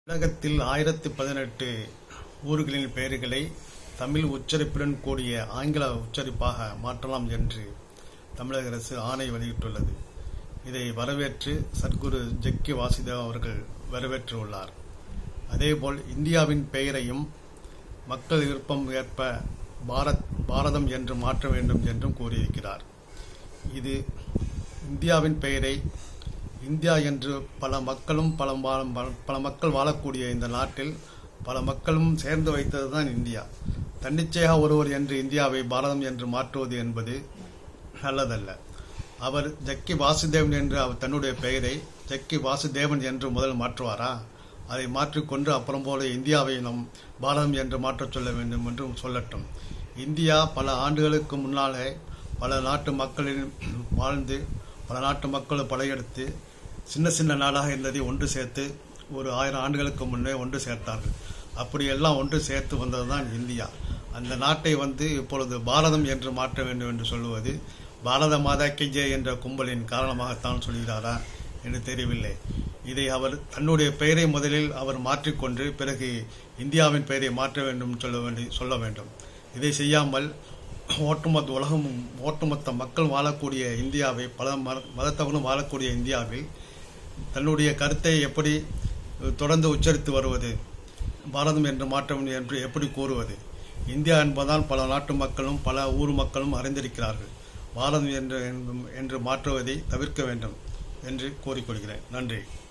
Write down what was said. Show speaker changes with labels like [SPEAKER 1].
[SPEAKER 1] தமிழகத்தில் ஆயிரத்து பதினெட்டு ஊர்களின் பெயர்களை தமிழ் உச்சரிப்புடன் கூடிய ஆங்கில உச்சரிப்பாக மாற்றலாம் என்று தமிழக அரசு ஆணை வெளியிட்டுள்ளது இதை வரவேற்று சத்குரு ஜக்கி வாசுதேவ் அவர்கள் வரவேற்றுள்ளார் அதேபோல் இந்தியாவின் பெயரையும் மக்கள் விருப்பம் ஏற்ப பாரத் பாரதம் என்று மாற்ற வேண்டும் என்றும் கூறியிருக்கிறார் இது இந்தியாவின் பெயரை இந்தியா என்று பல மக்களும் பல வா- பல மக்கள் வாழக்கூடிய இந்த நாட்டில் பல மக்களும் சேர்ந்து வைத்ததுதான் இந்தியா தன்னிச்சையாக ஒருவர் என்று இந்தியாவை பாரதம் என்று மாற்றுவது என்பது நல்லதல்ல அவர் ஜக்கி வாசுதேவன் என்று அவர் தன்னுடைய பெயரை ஜக்கி வாசுதேவன் என்று முதல் மாற்றுவாரா அதை மாற்றிக்கொண்டு அப்புறம் போல இந்தியாவை நம் பாரதம் என்று மாற்றச் சொல்ல வேண்டும் என்று சொல்லட்டும் இந்தியா பல ஆண்டுகளுக்கு முன்னாலே பல நாட்டு மக்களின் வாழ்ந்து பல நாட்டு மக்கள் படையெடுத்து சின்ன சின்ன நாடாக இருந்ததை ஒன்று சேர்த்து ஒரு ஆயிரம் ஆண்டுகளுக்கு முன்னே ஒன்று சேர்த்தார்கள் அப்படியெல்லாம் ஒன்று சேர்த்து வந்ததுதான் இந்தியா அந்த நாட்டை வந்து இப்பொழுது பாரதம் என்று மாற்ற வேண்டும் என்று சொல்லுவது பாரத மாதா கி ஜெய் என்ற கும்பலின் காரணமாகத்தான் சொல்கிறாரா என்று தெரியவில்லை இதை அவர் தன்னுடைய பெயரை முதலில் அவர் மாற்றிக்கொண்டு பிறகு இந்தியாவின் பெயரை மாற்ற வேண்டும் சொல்ல வேண்டி சொல்ல வேண்டும் இதை செய்யாமல் ஒட்டுமொத்த உலகமும் ஒட்டுமொத்த மக்கள் வாழக்கூடிய இந்தியாவை பல மத- மதத்தவர்களும் வாழக்கூடிய இந்தியாவில் தன்னுடைய கருத்தை எப்படி தொடர்ந்து உச்சரித்து வருவது பாரதம் என்று மாற்றம் என்று எப்படி கூறுவது இந்தியா என்பதால் பல நாட்டு மக்களும் பல ஊர் மக்களும் அறிந்திருக்கிறார்கள் பாரதம் என்று என்று மாற்றுவதை தவிர்க்க வேண்டும் என்று கூறிக்கொள்கிறேன் நன்றி